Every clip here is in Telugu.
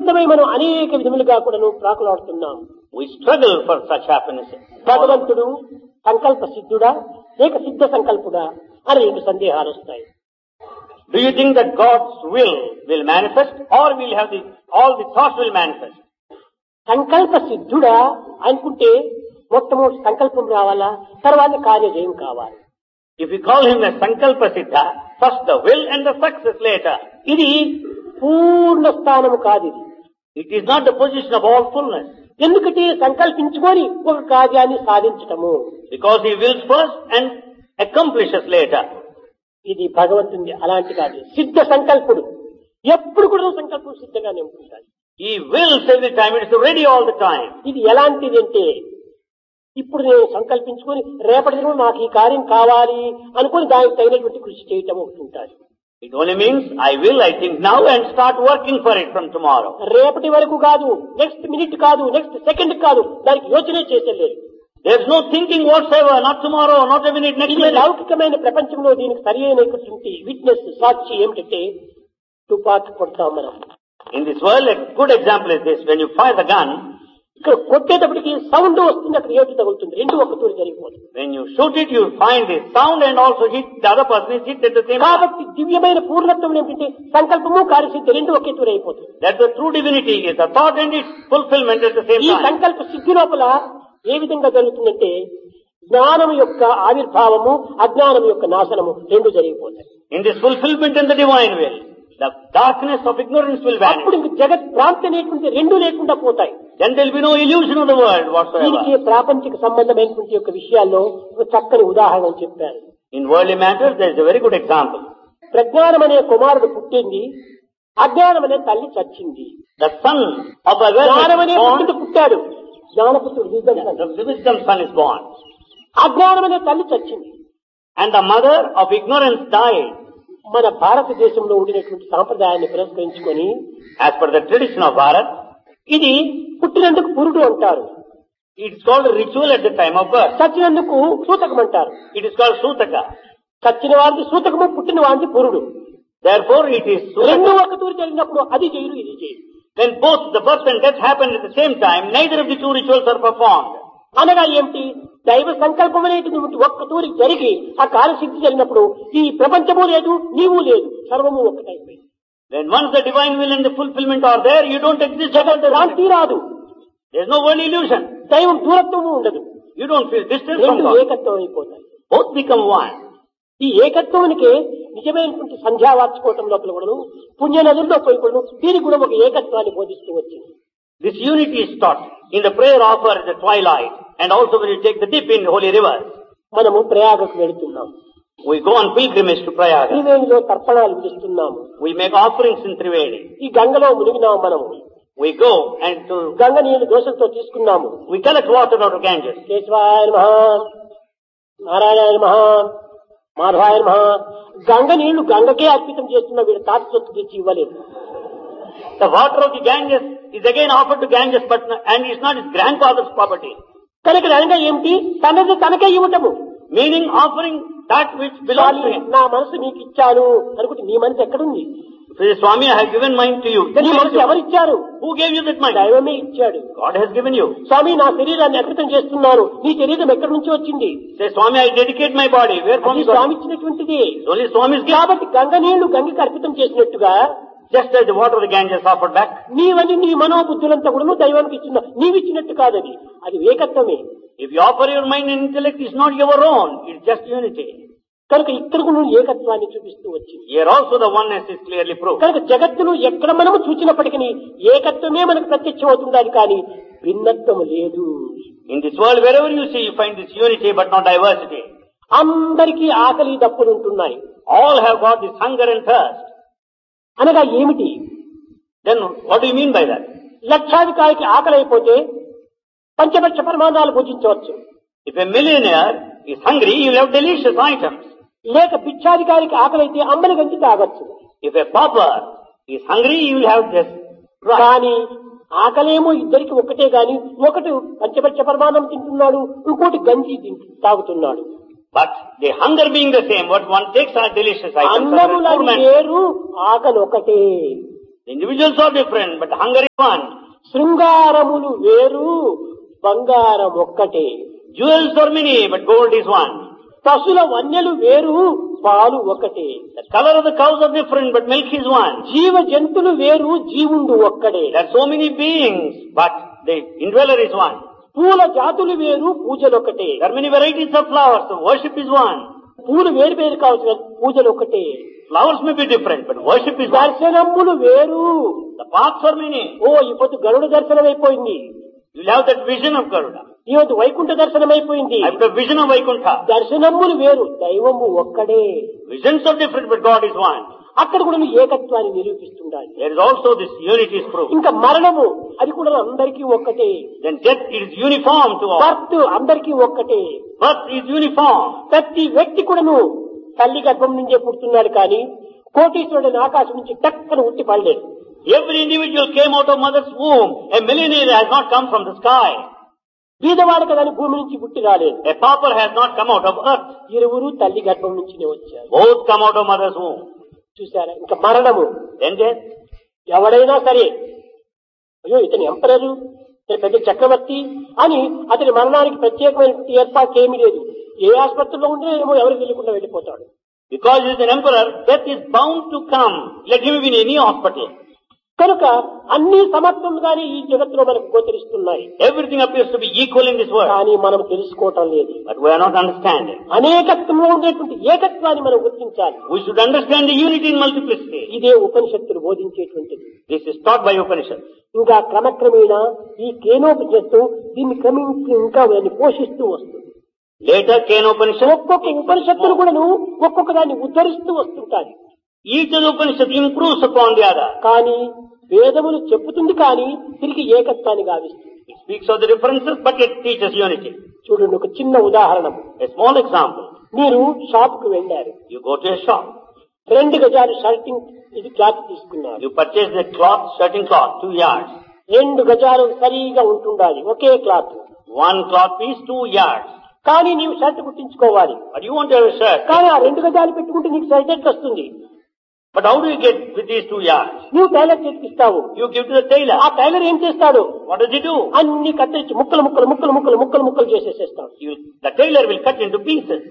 నిమిత్తమై మనం అనేక విధములుగా కూడాను ప్రాకులాడుతున్నాం We struggle for such happiness. భగవంతుడు సంకల్ప సిద్ధుడా లేక సిద్ధ సంకల్పుడా అని రెండు సందేహాలు వస్తాయి Do you think that God's will will manifest or will have the, all the thoughts will manifest? సంకల్ప సిద్ధుడా అనుకుంటే మొట్టమొదటి సంకల్పం రావాలా తర్వాత కార్యజయం కావాలి If you call him a Sankalpa Siddha, first the will and the success later. ఇది పూర్ణ స్థానము కాదు ఇది It is not the position of all fullness. ఎందుకంటే సంకల్పించుకొని ఒక కార్యాన్ని సాధించటము Because he wills first and accomplishes later. ఇది భగవంతుని అలాంటి కాదు సిద్ధ సంకల్పుడు ఎప్పుడు కూడా సంకల్పం సిద్ధంగానే ఉంటుంటాడు He wills every time. It is ready all the time. ఇది ఎలాంటిది అంటే ఇప్పుడు నేను సంకల్పించుకొని రేపటి దినం నాకు ఈ కార్యం కావాలి అనుకొని దానికి తగినటువంటి కృషి చేయటం ఒకటి ఉంటుంది It only means I will, I think now and start working for it from tomorrow. రేపటి వరకు కాదు నెక్స్ట్ మినిట్ కాదు నెక్స్ట్ సెకండ్ కాదు దానికి యోచనే చేసేలేదు There's no thinking whatsoever, not tomorrow, not a minute, next ఇది minute. లౌకికమైన ప్రపంచంలో దీనికి సరి అయినటువంటి విట్నెస్ సాక్షి ఏమిటంటే తుపాకి కొడతాం మనం In this world, a good example is this. When you fire the gun, ఇక్కడ కొట్టేటప్పటికి సౌండ్ వస్తుంది అక్కడ ఏటు తగులుతుంది రెండు ఒక్క తూరి జరిగిపోతుంది when you shoot it, you find the sound and also hit, the other person is hit at the same time. కాబట్టి దివ్యమైన పూర్ణత్వం ఏమిటంటే సంకల్పము కార్యసిద్ధి రెండు ఒకే తూరి అయిపోతుంది That's the true divinity, is the thought and its fulfillment at the same ఈ time. సంకల్ప సిద్ధి లోపల ఏ విధంగా జరుగుతుందంటే జ్ఞానం యొక్క ఆవిర్భావము అజ్ఞానం యొక్క నాశనము రెండు జరిగిపోతాయి In this fulfillment in the divine will, the darkness of ignorance will అప్పుడు vanish. ఇంక జగత్ భ్రాంతి అనేటువంటి రెండు లేకుండా పోతాయి Then there will be no illusion of the world దీనికి whatsoever. ప్రాపంచిక సంబంధమైనటువంటి యొక్క విషయాల్లో ఒక చక్కని ఉదాహరణ చెప్పారు In worldly matters, there is a very good example. ప్రజ్ఞానం అనే కుమారుడు పుట్టింది అజ్ఞానం అనే తల్లి చచ్చింది The son of a జ్ఞానం అనే well పుత్రుడు పుట్టాడు జ్ఞానపుత్రుడు wisdom son. the wisdom son is born. అజ్ఞానం అనే తల్లి చచ్చింది And the mother of ignorance died. మన భారతదేశంలో ఉండినటువంటి సాంప్రదాయాన్ని పురస్కరించుకొని As per the tradition of Bharat, ఇది పుట్టినందుకు పురుడు అంటారు it is called a ritual at the time of birth. చచ్చినందుకు సూతకం అంటారు It is called Sutaka. చచ్చిన వారికి సూతకము పుట్టిన వారికి పురుడు Therefore, it is రెండు Sutaka. ఒక తూరి జరిగినప్పుడు అది చేయరు ఇది చేయరు When both the birth and death happen at the same time, neither of the two rituals are performed. అనగా ఏమిటి దైవ సంకల్పం అనేటువంటి ఒక్క తూరి జరిగి ఆ కార్యసిద్ధి జరిగినప్పుడు ఈ ప్రపంచము లేదు నీవు లేదు సర్వము ఒక్కటైపోయింది When once the divine will and the fulfillment are there, you don't exist at all. భ్రాంతి రాదు There's no world illusion. దైవం దూరత్వము ఉండదు You don't feel distance from రెండు God. ఏకత్వం అయిపోతాయి Both become one. ఈ ఏకత్వానికి నిజమైనటువంటి సంధ్యా వార్చుకోవటం లోపల కూడాను పుణ్య నదుల్లో పోయి కూడాను దీనికి కూడా ఒక ఏకత్వాన్ని బోధిస్తూ వచ్చింది This unity is taught in the prayer offer at the twilight and also when you take the dip in holy rivers. మనము ప్రయాగకు వెళుతున్నాం We go on pilgrimage to Prayaga. త్రివేణిలో తర్పణాలు విధిస్తున్నాము We make offerings in Triveni. ఈ గంగలో మునిగినాము మనము We go and to, Ganga నీళ్లు దోషంతో తీసుకున్నాము we collect water out of Ganges. కేశవాయ నమ నారాయణ నమ మాధవాయ నమ గంగ నీళ్లు గంగకే అర్పితం చేస్తున్న వీడు తాత సొత్తు తెచ్చి ఇవ్వలేదు The water of the Ganges is again offered to Ganges but n- and it's not his grandfather's property. కనుక అనగా ఏమిటి తనది తనకే ఇవ్వటము Meaning offering that which belongs to him. నా మనసు నీకు ఇచ్చాను అనుకుంటే నీ మనసు ఎక్కడుంది If he says, Swami, I have given mine to you. Then నీ he మనసు says, ఎవరిచ్చారు who gave you that mind? దైవమే ఇచ్చాడు God has given you. స్వామి నా శరీరాన్ని అర్పితం చేస్తున్నాను నీ శరీరం ఎక్కడి నుంచి వచ్చింది Say, Swami, I dedicate my body. Where from అది you got Swamy it? ఇచ్చినటువంటిది It's only Swami's gift. కాబట్టి గంగ నీళ్లు గంగకి అర్పితం చేసినట్టుగా Just as the water of the Ganges offered back. నీవని నీ మనోబుద్ధులంతా కూడా దైవానికి ఇచ్చిన నీవిచ్చినట్టు కాదది అది ఏకత్వమే If you offer your mind and intellect, it's not your own. It's just unity. కనుక ఇక్కడ కూడా నువ్వు ఏకత్వాన్ని చూపిస్తూ వచ్చింది Here also the oneness is clearly proved. కనుక జగత్తును ఎక్కడ మనము చూచినప్పటికీ ఏకత్వమే మనకు ప్రత్యక్షమవుతుండాలి కానీ భిన్నత్వము లేదు In this world, wherever you see, you find this unity but not diversity. అందరికీ ఆకలి దప్పులు ఉంటున్నాయి All have got this hunger and thirst. అనగా ఏమిటి Then what do you mean by that? లక్షాధికారికి ఆకలి అయిపోతే పంచపక్ష పరిమాణాలు భుజించవచ్చు If a millionaire is hungry, you will have delicious items. లేక భిక్షాధికారికి ఆకలి అయితే అంబలి గంజి తాగొచ్చు If a pauper is hungry, you will have just rice. కానీ ఆకలేమో ఇద్దరికి ఒకటే గాని ఒకటి పంచపక్ష పరిమాణం తింటున్నాడు ఇంకోటి గంజి తింటు- తాగుతున్నాడు But the hunger being the same, what one takes are delicious items. and అన్నములని poor man- వేరు ఆకలి ఒకటే The individuals are different, but hunger is one. శృంగారములు వేరు బంగారం ఒక్కటే Jewels are many, but gold is one. పశుల వన్యలు వేరు పాలు ఒకటే The color of the cows are different, but milk is one. జీవ జంతులు వేరు జీవుండు ఒక్కడే There are so many beings, but the indweller is one. పూల జాతులు వేరు పూజలొకటే There are many varieties of flowers, so worship is one. పూలు వేరు వేరు కావచ్చు కానీ పూజలు ఒకటే Flowers may be different, but worship is one. దర్శనములు వేరు The paths are many. ఓ ఇప్పుడు గరుడ దర్శనం అయిపోయింది You'll have that vision of Garuda. ఈ వద్దు వైకుంఠ దర్శనం అయిపోయింది I have the vision of Vaikuntha. దర్శనములు వేరు దైవము ఒక్కడే Visions are different, but God is one. అక్కడ కూడా నువ్వు ఏకత్వాన్ని నిరూపిస్తుండాలి There is also this unity is proved. ఇంకా మరణము అది కూడా అందరికీ ఒక్కటే Then death is uniform to all. Birth అందరికీ ఒక్కటే Birth is uniform. ప్రతి వ్యక్తి కూడాను తల్లి గర్భం నుంచే పుడుతున్నాడు కానీ కోటీశ్వరుడిని ఆకాశం నుంచి టక్కన ఉట్టి పడలేదు Every individual came out of mother's womb. A millionaire has not come from the sky. బీదవాడు కదా అని భూమి నుంచి పుట్టి రాలేదు A pauper has not come out of earth. ఇరువురు తల్లి గర్భం నుంచినే వచ్చారు Both come out of mother's womb. చూసారా ఇంకా మరణము Then death. ఎవడైనా సరే అయ్యో ఇతని ఎంపరరు ఇతని పెద్ద చక్రవర్తి అని అతని మరణానికి ప్రత్యేకమైనటువంటి ఏర్పాటు ఏమీ లేదు ఏ ఆసుపత్రిలో ఉంటే ఏమో ఎవరికి తెలియకుండా వెళ్ళిపోతాడు Because he is an emperor, death is bound to come. Let him be in any hospital. కనుక అన్ని సమర్థంగానే ఈ జగత్తులో మనకు గోచరిస్తున్నాయి Everything appears to be equal in this world. కానీ మనం తెలుసుకోవటం లేదు But we are not understanding. అనేకత్వంలో ఉండేటువంటి ఏకత్వాన్ని మనం గుర్తించాలి We should understand the unity in multiplicity. ఇదే ఉపనిషత్తులు బోధించేటువంటిది This is taught by Upanishads. ఇంకా క్రమక్రమేణా ఈ కేనోపనిషత్తు దీన్ని క్రమించి ఇంకా దాన్ని పోషిస్తూ వస్తుంది Later, Kenopanishad, ఒక్కొక్క ఉపనిషత్తులు కూడాను ఒక్కొక్క దాన్ని ఉద్ధరిస్తూ వస్తుంటాయి each of the Upanishad improves upon the other. కానీ వేదములు చెప్పుతుంది కానీ తిరిగి ఏకత్వాన్ని గావిస్తుంది It speaks of the differences, but it teaches unity. చూడండి ఒక చిన్న ఉదాహరణ A small example. మీరు షాప్ కు వెళ్ళారు You go to a shop. రెండు గజాలు షర్టింగ్ ఇది క్లాత్ తీసుకున్నారు You purchase the cloth, shirting cloth, two yards. రెండు గజాలు సరిగా ఉంటుండాలి ఒకే cloth One cloth piece, two yards. కానీ నీవు షర్ట్ కుట్టించుకోవాలి But you want to have a shirt. కానీ ఆ రెండు గజాలు పెట్టుకుంటే నీకు షర్ట్ ఎట్లా వస్తుంది But how do you get with these two yards? నువ్వు టైలర్ చేతికిస్తావు You give to the tailor. ఆ టైలర్ ఏం చేస్తాడు What does he do? అన్ని కత్తిరించి ముక్కలు ముక్కలు ముక్కలు ముక్కలు ముక్కలు ముక్కలు చేసేసేస్తాడు You, the tailor will cut into pieces.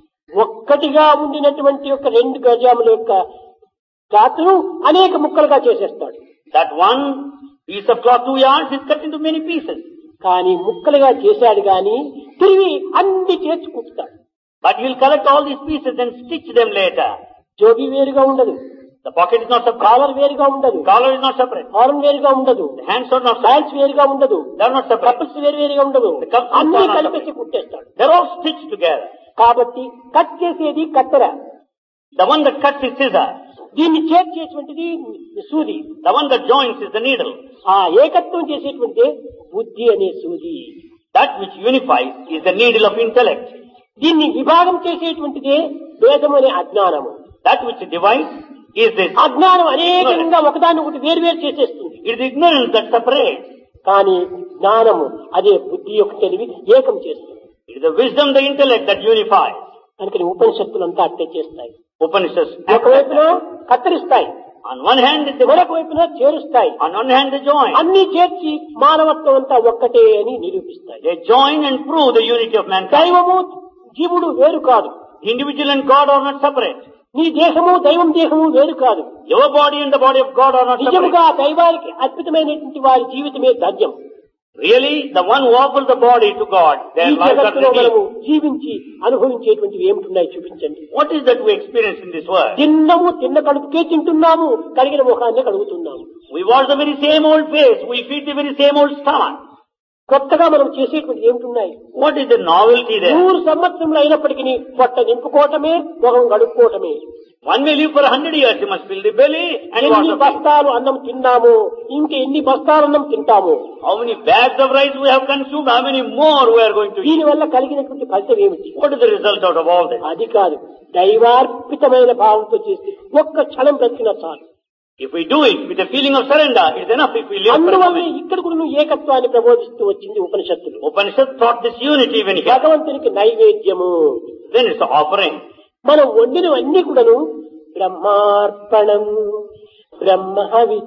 ఒక్కటిగా ఉండినటువంటి యొక్క రెండు గజాముల యొక్క క్లాత్ను అనేక ముక్కలుగా చేసేస్తాడు That one piece of cloth, two yards, is cut into many pieces. కానీ ముక్కలుగా చేశాడు గాని తిరిగి అన్ని చేర్చుకుంటాడు But he will collect all these pieces and stitch them later. జోబీ వేరుగా ఉండదు The pocket is not separate. Collar వేరుగా ఉండదు Collar is not separate. హారం వేరుగా ఉండదు The hands are not separate. Pants వేరుగా ఉండదు They are not separate. Couples వేరు వేరుగా ఉండదు The cups అన్ని are not కలిపేసి కుట్టేస్తాడు They are all stitched together. కాబట్టి కట్ చేసేది కత్తెర The one that cuts is scissor. దీన్ని చేర్చేటువంటిది సూది The one that joins is the needle. ఆ ఏకత్వం చేసేటువంటి బుద్ధి అనే సూది That which unifies is the needle of intellect. దీన్ని విభాగం చేసేటువంటిదే వేదం అనే అజ్ఞానము That which divides is this. అజ్ఞానం అనేకంగా ఒకదాన్ని ఒకటి వేరువేరు చేసేస్తుంది It is ignorance that separates. కానీ జ్ఞానము అదే బుద్ధి యొక్క తెలివి ఏకం చేస్తుంది It is the wisdom, the intellect that unifies. అందుకని ఉపనిషత్తులంతా అట్టే చేస్తాయి Upanishads. ఒకవైపున కత్తిరిస్తాయి On one hand, they మరొక వైపున చేరుస్తాయి on one hand they join. అన్ని చేర్చి మానవత్వం అంతా ఒక్కటే అని నిరూపిస్తాయి They join and prove the unity of mankind. దైవము జీవుడు వేరు కాదు Individual and God are not separate. నీ దేహము దైవం దేహము వేరు కాదు Your body and the body of God are not separate. నిజముగా దైవానికి అద్భుతమైనటువంటి వారి జీవితమే ధన్యం Really, the one who offers the body to God, ఈ their lives are జగత్తులో మనము redeemed. జీవించి అనుభవించేటువంటివి ఏమిటున్నాయి చూపించండి What is that we experience in this world? తిన్నము తిన్న కడుపుకే తింటున్నాము కడిగిన ముఖాన్ని కడుగుతున్నాము We wash the very same old face. We feed the very same old stomach. కొత్తగా మనం చేసేటువంటి ఏమిటున్నాయి What is the novelty there? నూరు సంవత్సరంలో అయినప్పటికీ పొట్ట నింపుకోవటమే ముఖం గడుపుకోవటమే One may live for a hundred years. You must fill the belly and wash ఎన్ని the face. బస్తాలు అన్నం తిన్నాము ఇంక ఎన్ని బస్తాలు అన్నం తింటాము How many bags of rice we have consumed? How many more we are going to eat? దీని వల్ల కలిగినటువంటి ఫలితం ఏమిటి What is the result out of all this? అది కాదు దైవార్పితమైన భావంతో చేస్తే ఒక్క క్షణం బ్రతికిన చాలు If we do it with a feeling of surrender, it's enough if we live for a అందువల్ల moment. ఇక్కడ కూడా నువ్వు ఏకత్వాన్ని ప్రబోధిస్తూ వచ్చింది ఉపనిషత్తులు Upanishad taught this unity when he భగవంతునికి నైవేద్యము Then it's the offering. మనం వండినవన్నీ కూడాను బ్రహ్మార్పణం బ్రహ్మహవి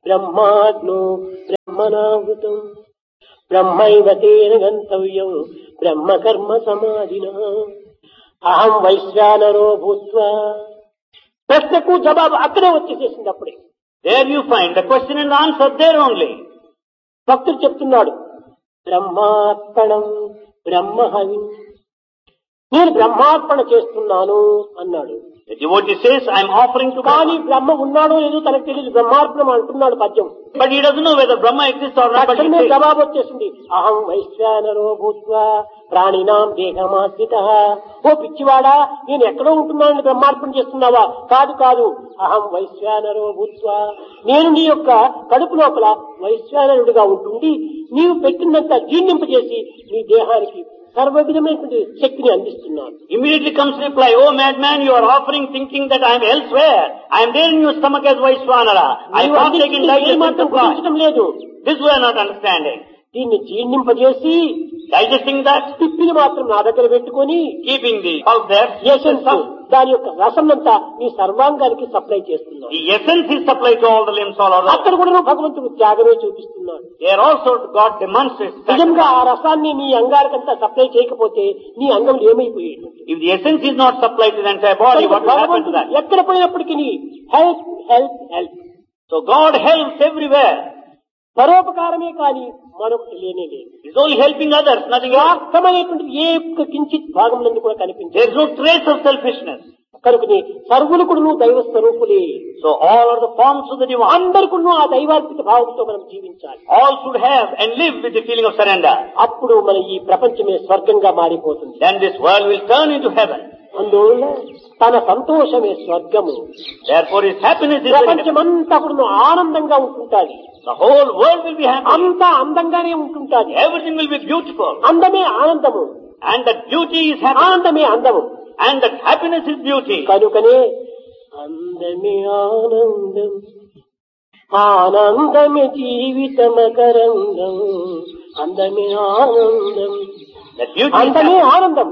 బ్రహ్మాగ్నో బ్రహ్మనాహృతం బ్రహ్మైవ తేన గంతవ్యం బ్రహ్మ కర్మ సమాధిన అహం వైశ్వానరో భూత్వా ప్రశ్నకు జవాబు అక్కడే వచ్చేసేసింది అప్పుడే There you find the question and answer there only. భక్తుడు చెప్తున్నాడు బ్రహ్మార్పణం బ్రహ్మహవి నేను బ్రహ్మార్పణ చేస్తున్నాను అన్నాడు The devotee says, I am offering to కానీ Brahma. బ్రహ్మ ఉన్నాడో లేదో తనకు తెలియదు బ్రహ్మార్పణం అంటున్నాడు పద్యం But he doesn't know whether Brahma exists or not. But he తక్షణమే says, జవాబు వచ్చేసింది అహం వైశ్వానరో భూత్వా ప్రాణినాం దేహమాశ్రిత ఓ పిచ్చివాడా నేను ఎక్కడో ఉంటున్నానని బ్రహ్మార్పణ చేస్తున్నావా కాదు కాదు అహం వైశ్వానరో భూత్వా నేను నీ యొక్క కడుపు లోపల వైశ్వానరుడిగా ఉంటుండి నీవు పెట్టినంత జీర్ణింపజేసి నీ దేహానికి సర్వ విధమైనటువంటి శక్తిని అందిస్తున్నాను Immediately comes reply, oh madman, you are offering thinking that I am elsewhere. I am there in your stomach as Vaishwanara. I నీవు partake in అందించింది ఏ digestion మాత్రం supply. గుర్తించడం లేదు This we are not understanding. దీన్ని జీర్ణింపజేసి Digesting that, పిప్పిని మాత్రం నా దగ్గర పెట్టుకొని keeping the pulp there, essence దాని యొక్క రసం అంతా నీ సర్వాంగానికి సప్లై చేస్తున్నాడు the essence is supplied to all the limbs all over. అక్కడ కూడా నువ్వు భగవంతుడు త్యాగమే చూపిస్తున్నాడు There also God demonstrates that నిజంగా ఆ రసాన్ని నీ అంగాలకంతా సప్లై చేయకపోతే నీ అంగములు ఏమైపోయేది if the essence is not supplied to the entire body, what will happen to భగవంతుడు that? ఎక్కడ పోయినప్పటికీ help help help So God helps everywhere. పరోపకారమే కానీ మరొకటి లేనే లేదు He's only helping others, nothing else. స్వార్థమైనటువంటి ఏ ఒక్క కించిత్ భాగం నుండి కూడా కనిపించదు There's no trace of selfishness. కనుకని సర్వులు కూడా దైవ స్వరూపులే So all are the forms of the divine. అందరు కూడా ఆ దైవాత్మిక భావంతో మనం జీవించాలి All should have and live with the feeling of surrender. అప్పుడు మన ఈ ప్రపంచమే స్వర్గంగా మారిపోతుంది Then this world will turn into heaven. అందువల్ల తన సంతోషమే స్వర్గము Therefore his happiness is very heaven. ప్రపంచమంతా కూడా ఆనందంగా ఉంటుంటాది The whole world will be happy. అంతా అందంగానే ఉంటుంటాది Everything will be beautiful. అందమే ఆనందము And that beauty is happiness. ఆనందమే అందము And that happiness is beauty. కనుకనే అందమే ఆనందం ఆనందమే జీవితమకరంగం అందమే ఆనందం That beauty is అందమే happiness. ఆనందం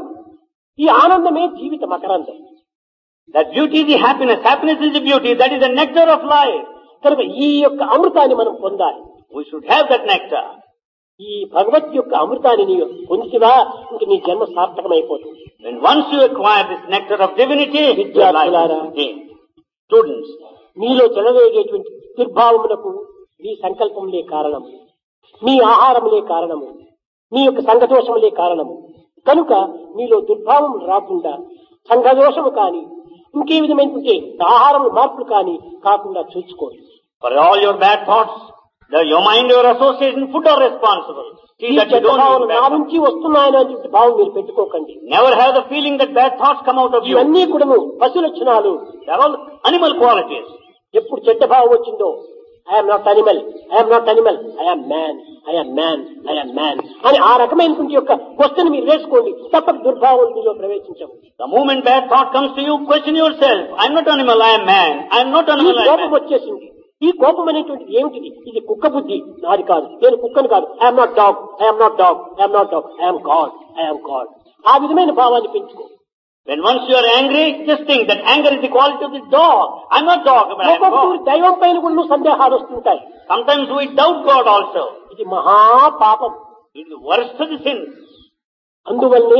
ఈ ఆనందమే జీవిత మకరందం That beauty is the happiness. Happiness is the beauty. That is the nectar of life. కనుక ఈ యొక్క అమృతాన్ని మనం పొందాలి We should have that nectar. ఈ భగవత్ యొక్క అమృతాన్ని నీ పొందితివా ఇంక నీ జన్మ సార్థకమైపోతుంది When once you acquire this nectar of divinity, your life విద్యార్థులారా. is gained. Students, నీలో చెలవేగేటువంటి దుర్భావములకు నీ సంకల్పములే కారణము నీ ఆహారములే కారణము నీ యొక్క సంఘదోషములే కారణము కనుక నీలో దుర్భావము రాకుండా సంఘదోషము కాని ఇంకే విధమైనటువంటి ఆహారము మార్పులు కాని కాకుండా చూసుకోండి for all your bad thoughts, the, your mind, your association, food are responsible. See ఈ that you చెడ్డ don't భావన use నా bad thoughts. నుంచి వస్తున్నాయనే భావం మీరు పెట్టుకోకండి Never have the feeling that bad thoughts come out of you. ఇవన్నీ కూడాను పశు లక్షణాలు They're all animal qualities. ఎప్పుడు చెడ్డ భావం వచ్చిందో I'm not animal I'm not animal I'm man I'm man I'm man అని ఆ రకమైనటువంటి యొక్క క్వశ్చన్ మీరు వేసుకోండి తప్పక దుర్భావం మీలో ప్రవేశించవు The moment bad thought comes to you, question yourself. I'm not animal, I am man. I'm not ఈ animal, I am కోపం man. వచ్చేసింది ఈ కోపం అనేటువంటిది ఏమిటిది ఇది కుక్క బుద్ధి నాది కాదు నేను కుక్కను కాదు I'm not dog I'm not dog I'm not dog I'm God I'm God ఆ విధమైన భావాన్ని పెంచుకో When once you are angry, just think that anger is the quality of the dog. I'm not dog, but I'm ఒక్కొక్కరు God. దైవం పైన కూడా సందేహాలు వస్తుంటాయి Sometimes we doubt God also. ఇది మహా పాపం It's the worst of the sins. అందువల్లే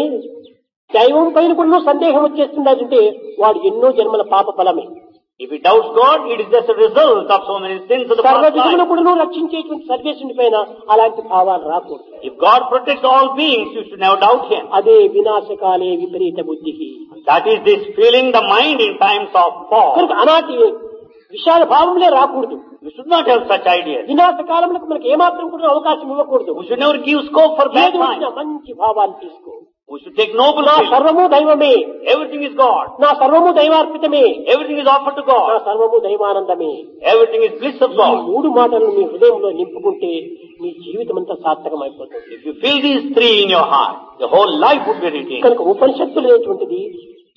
దైవం పైన కూడా సందేహం వచ్చేస్తున్నదంటే వాడు ఎన్నో జన్మల పాప ఫలమే If he doubts God, it is just a result of so many sins of the సర్వ past విధములు life. కూడా రక్షించేటువంటి సర్వేశ్వరుని పైన అలాంటి భావాలు రాకూడదు If God protects all beings, you should never doubt Him. అదే వినాశకాలే విపరీత బుద్ధికి That is this feeling the mind in times of fall. కనుక అలాంటి విశాల భావములే రాకూడదు We should not have such ideas. వినాశ కాలంలో మనకు ఏమాత్రం కూడా అవకాశం ఇవ్వకూడదు We should never give scope for bad ఏది వచ్చినా mind. మంచి భావాలు తీసుకో We should take noble నా feelings. సర్వము దైవమే Everything is God. నా సర్వము దైవార్పితమే Everything is offered to నా God. సర్వము దైవానందమే Everything is bliss of ఈ God. మూడు మాటలను మీ హృదయంలో నింపుకుంటే మీ జీవితం అంతా సార్థకం అయిపోతుంది If you feel these three in your heart, the whole life would be redeemed. కనుక ఉపనిషత్తులు అనేటువంటిది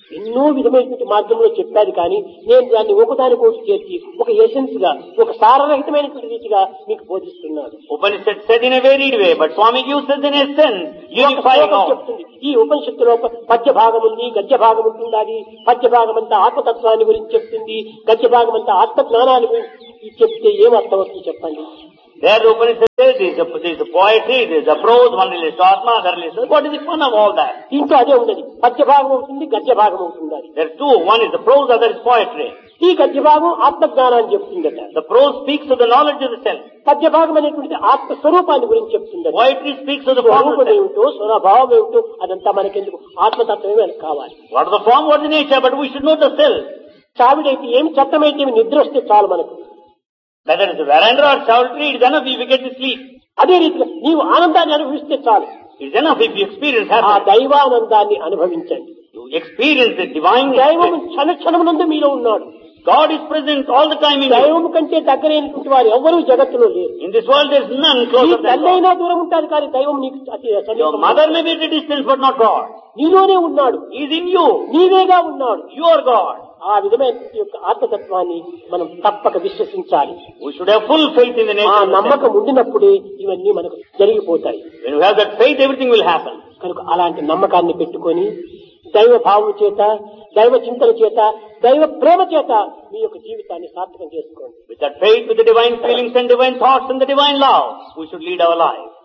ఎన్నో విధమైనటువంటి మార్గంలో చెప్పారు కానీ నేను దాన్ని ఒకదానికోటి చేర్చి ఒక ఎసెన్స్ గా ఒక సారరహితమైనటువంటి రీతిగా మీకు బోధిస్తున్నాను Upanishad said in a varied way, but Swami gives us in essence, ఒక unifying శ్లోకం all. చెప్తుంది ఈ ఉపనిషత్తులో ఒక పద్య భాగం ఉంది గద్య భాగం ఉంటుంది అది పద్య భాగం అంతా ఆత్మతత్వాన్ని గురించి చెప్తుంది గద్య భాగం అంతా ఆత్మ జ్ఞానాన్ని గురించి ఇది చెప్తే ఏం అర్థం అవుతుంది చెప్పండి There the Upanishad says there is a, there is a poetry, there is a prose, one relates to Atma, other relates to... What is the fun of all that? దీంట్లో అదే ఉన్నది పద్య భాగం అవుతుంది గద్య భాగం అవుతుంది అది There are two, one is the prose, other is poetry. ఈ గద్య భాగం ఆత్మజ్ఞానాన్ని చెప్తుందట The prose speaks of the knowledge of the self. పద్య భాగం అనేటువంటిది ఆత్మ స్వరూపాన్ని గురించి చెప్తుందట Poetry speaks of the form of స్వరూపం the self. ఏమిటో స్వరభావం ఏమిటో అదంతా మనకెందుకు ఆత్మతత్వమే మనకు కావాలి What is the form, what is the nature, but we should know the self. చావిడైతే ఏమి చట్టమైతే ఏమి నిద్ర వస్తే చాలు మనకు Whether it's a veranda or chowdhury, it's enough if you get to sleep. అదే రీతిగా నీవు ఆనందాన్ని అనుభవిస్తే చాలు It's enough if you experience ఆ happiness. దైవానందాన్ని అనుభవించండి You experience the divine దైవం nature. క్షణ క్షణమునందు మీలో ఉన్నాడు God is present all the time in you. దైవం కంటే దగ్గరైనటువంటి వారు ఎవరూ జగత్తులో లేరు In this world there's none నీ closer than God. తల్లైనా దూరం ఉంటుంది కానీ దైవం నీకు అతి Your సమీపంలో mother may be at a distance but not God. నీలోనే ఉన్నాడు He is in you. నీవేగా ఉన్నాడు You are God. ఆ విధమైన యొక్క ఆత్మతత్వాన్ని మనం తప్పక విశ్వసించాలి We should have full faith in the ఆ nature of the self. నమ్మకం ఉండినప్పుడే ఇవన్నీ మనకు జరిగిపోతాయి When you have that faith, everything will happen. కనుక అలాంటి నమ్మకాన్ని పెట్టుకొని దైవ భావం చేత దైవ చింతన చేత దైవ ప్రేమ చేత మీ యొక్క జీవితాన్ని సార్థకం చేసుకోండి With that faith, with the divine feelings and divine thoughts and the divine love, we should lead our life.